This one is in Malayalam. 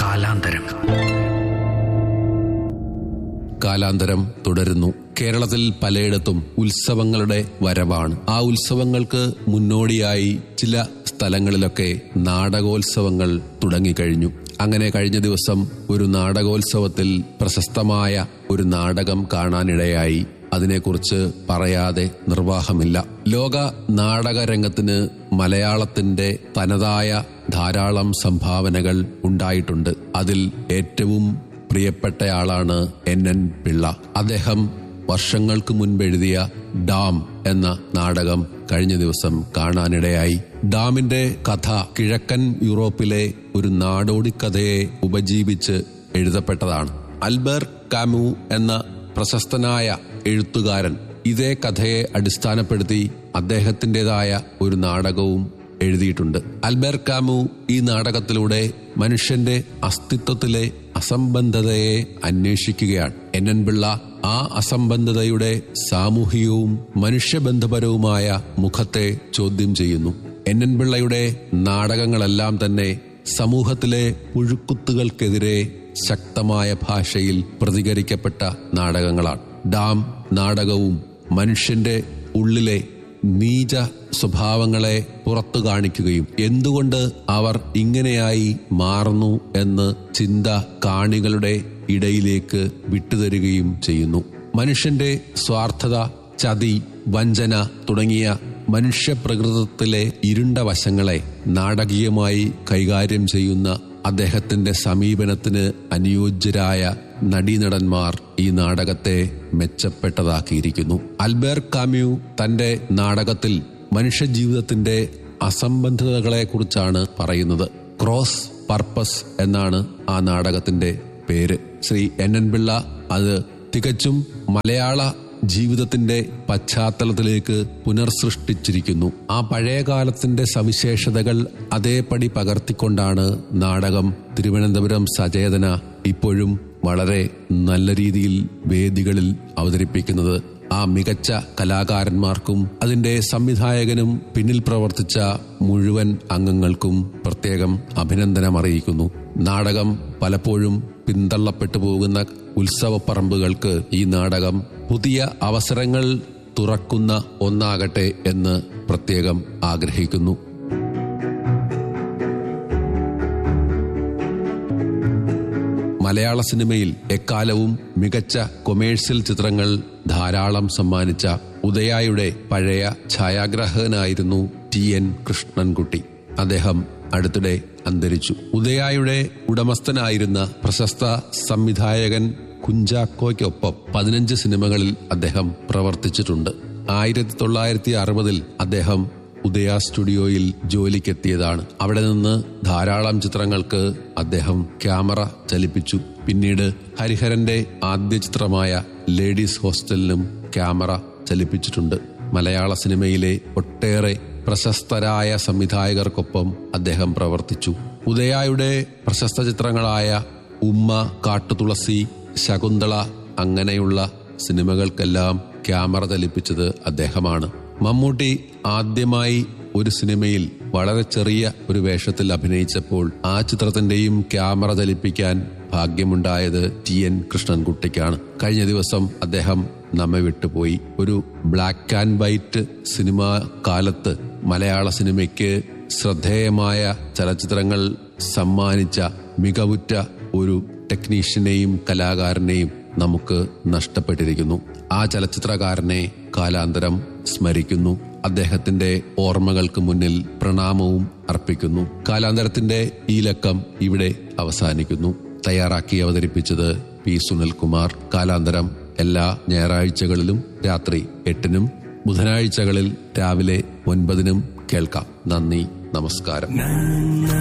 കാലാന്തരം കാലാന്തരം തുടരുന്നു കേരളത്തിൽ പലയിടത്തും ഉത്സവങ്ങളുടെ വരവാണ് ആ ഉത്സവങ്ങൾക്ക് മുന്നോടിയായി ചില സ്ഥലങ്ങളിലൊക്കെ നാടകോത്സവങ്ങൾ തുടങ്ങിക്കഴിഞ്ഞു അങ്ങനെ കഴിഞ്ഞ ദിവസം ഒരു നാടകോത്സവത്തിൽ പ്രശസ്തമായ ഒരു നാടകം കാണാനിടയായി അതിനെക്കുറിച്ച് പറയാതെ നിർവാഹമില്ല ലോക നാടകരംഗത്തിന് മലയാളത്തിന്റെ തനതായ ധാരാളം സംഭാവനകൾ ഉണ്ടായിട്ടുണ്ട് അതിൽ ഏറ്റവും പ്രിയപ്പെട്ടയാളാണ് എൻ എൻ പിള്ള അദ്ദേഹം വർഷങ്ങൾക്ക് മുൻപ് എഴുതിയ ഡാം എന്ന നാടകം കഴിഞ്ഞ ദിവസം കാണാനിടയായി ഡാമിന്റെ കഥ കിഴക്കൻ യൂറോപ്പിലെ ഒരു നാടോടിക്കഥയെ ഉപജീവിച്ച് എഴുതപ്പെട്ടതാണ് അൽബർ കാമു എന്ന പ്രശസ്തനായ എഴുത്തുകാരൻ ഇതേ കഥയെ അടിസ്ഥാനപ്പെടുത്തി അദ്ദേഹത്തിൻ്റെതായ ഒരു നാടകവും എഴുതിയിട്ടുണ്ട് അൽബർ കാമു ഈ നാടകത്തിലൂടെ മനുഷ്യന്റെ അസ്തിത്വത്തിലെ അസംബന്ധതയെ അന്വേഷിക്കുകയാണ് എൻ എൻ പിള്ള ആ അസംബന്ധതയുടെ സാമൂഹികവും മനുഷ്യബന്ധപരവുമായ മുഖത്തെ ചോദ്യം ചെയ്യുന്നു എൻ എൻ പിള്ളയുടെ നാടകങ്ങളെല്ലാം തന്നെ സമൂഹത്തിലെ പുഴുക്കുത്തുകൾക്കെതിരെ ശക്തമായ ഭാഷയിൽ പ്രതികരിക്കപ്പെട്ട നാടകങ്ങളാണ് ഡാം നാടകവും മനുഷ്യന്റെ ഉള്ളിലെ നീച സ്വഭാവങ്ങളെ പുറത്തു കാണിക്കുകയും എന്തുകൊണ്ട് അവർ ഇങ്ങനെയായി മാറുന്നു എന്ന് ചിന്ത കാണികളുടെ ഇടയിലേക്ക് വിട്ടുതരികയും ചെയ്യുന്നു മനുഷ്യന്റെ സ്വാർത്ഥത ചതി വഞ്ചന തുടങ്ങിയ മനുഷ്യപ്രകൃതത്തിലെ ഇരുണ്ട വശങ്ങളെ നാടകീയമായി കൈകാര്യം ചെയ്യുന്ന അദ്ദേഹത്തിന്റെ സമീപനത്തിന് അനുയോജ്യരായ നടീനടന്മാർ ഈ നാടകത്തെ മെച്ചപ്പെട്ടതാക്കിയിരിക്കുന്നു അൽബേർ കാമ്യു തന്റെ നാടകത്തിൽ മനുഷ്യജീവിതത്തിന്റെ അസംബന്ധതകളെക്കുറിച്ചാണ് പറയുന്നത് ക്രോസ് പർപ്പസ് എന്നാണ് ആ നാടകത്തിന്റെ പേര് ശ്രീ എൻ എൻ പിള്ള അത് തികച്ചും മലയാള ജീവിതത്തിന്റെ പശ്ചാത്തലത്തിലേക്ക് പുനർസൃഷ്ടിച്ചിരിക്കുന്നു ആ പഴയ കാലത്തിന്റെ സവിശേഷതകൾ അതേപടി പകർത്തിക്കൊണ്ടാണ് നാടകം തിരുവനന്തപുരം സചേതന ഇപ്പോഴും വളരെ നല്ല രീതിയിൽ വേദികളിൽ അവതരിപ്പിക്കുന്നത് ആ മികച്ച കലാകാരന്മാർക്കും അതിന്റെ സംവിധായകനും പിന്നിൽ പ്രവർത്തിച്ച മുഴുവൻ അംഗങ്ങൾക്കും പ്രത്യേകം അഭിനന്ദനം അറിയിക്കുന്നു നാടകം പലപ്പോഴും പിന്തള്ളപ്പെട്ടു പോകുന്ന ഉത്സവപ്പറമ്പുകൾക്ക് ഈ നാടകം പുതിയ അവസരങ്ങൾ തുറക്കുന്ന ഒന്നാകട്ടെ എന്ന് പ്രത്യേകം ആഗ്രഹിക്കുന്നു മലയാള സിനിമയിൽ എക്കാലവും മികച്ച കൊമേഴ്സ്യൽ ചിത്രങ്ങൾ ധാരാളം സമ്മാനിച്ച ഉദയായുടെ പഴയ ഛായാഗ്രാഹകനായിരുന്നു ടി എൻ കൃഷ്ണൻകുട്ടി അദ്ദേഹം അടുത്തിടെ അന്തരിച്ചു ഉദയായുടെ ഉടമസ്ഥനായിരുന്ന പ്രശസ്ത സംവിധായകൻ കുഞ്ചാക്കോയ്ക്കൊപ്പം പതിനഞ്ച് സിനിമകളിൽ അദ്ദേഹം പ്രവർത്തിച്ചിട്ടുണ്ട് ആയിരത്തി തൊള്ളായിരത്തി അറുപതിൽ അദ്ദേഹം ഉദയ സ്റ്റുഡിയോയിൽ ജോലിക്കെത്തിയതാണ് അവിടെ നിന്ന് ധാരാളം ചിത്രങ്ങൾക്ക് അദ്ദേഹം ക്യാമറ ചലിപ്പിച്ചു പിന്നീട് ഹരിഹരന്റെ ആദ്യ ചിത്രമായ ലേഡീസ് ഹോസ്റ്റലിനും ക്യാമറ ചലിപ്പിച്ചിട്ടുണ്ട് മലയാള സിനിമയിലെ ഒട്ടേറെ പ്രശസ്തരായ സംവിധായകർക്കൊപ്പം അദ്ദേഹം പ്രവർത്തിച്ചു ഉദയായുടെ പ്രശസ്ത ചിത്രങ്ങളായ ഉമ്മ കാട്ടുതുളസി ശകുന്തള അങ്ങനെയുള്ള സിനിമകൾക്കെല്ലാം ക്യാമറ ചലിപ്പിച്ചത് അദ്ദേഹമാണ് മമ്മൂട്ടി ആദ്യമായി ഒരു സിനിമയിൽ വളരെ ചെറിയ ഒരു വേഷത്തിൽ അഭിനയിച്ചപ്പോൾ ആ ചിത്രത്തിന്റെയും ക്യാമറ ചലിപ്പിക്കാൻ ഭാഗ്യമുണ്ടായത് ടി എൻ കൃഷ്ണൻകുട്ടിക്കാണ് കഴിഞ്ഞ ദിവസം അദ്ദേഹം നമ്മെ വിട്ടുപോയി ഒരു ബ്ലാക്ക് ആൻഡ് വൈറ്റ് സിനിമ കാലത്ത് മലയാള സിനിമയ്ക്ക് ശ്രദ്ധേയമായ ചലച്ചിത്രങ്ങൾ സമ്മാനിച്ച മികവുറ്റ ഒരു ടെക്നീഷ്യനെയും കലാകാരനെയും നമുക്ക് നഷ്ടപ്പെട്ടിരിക്കുന്നു ആ ചലച്ചിത്രകാരനെ കാലാന്തരം സ്മരിക്കുന്നു അദ്ദേഹത്തിന്റെ ഓർമ്മകൾക്ക് മുന്നിൽ പ്രണാമവും അർപ്പിക്കുന്നു കാലാന്തരത്തിന്റെ ഈ ലക്കം ഇവിടെ അവസാനിക്കുന്നു തയ്യാറാക്കി അവതരിപ്പിച്ചത് പി സുനിൽകുമാർ കാലാന്തരം എല്ലാ ഞായറാഴ്ചകളിലും രാത്രി എട്ടിനും ബുധനാഴ്ചകളിൽ രാവിലെ ഒൻപതിനും കേൾക്കാം നന്ദി നമസ്കാരം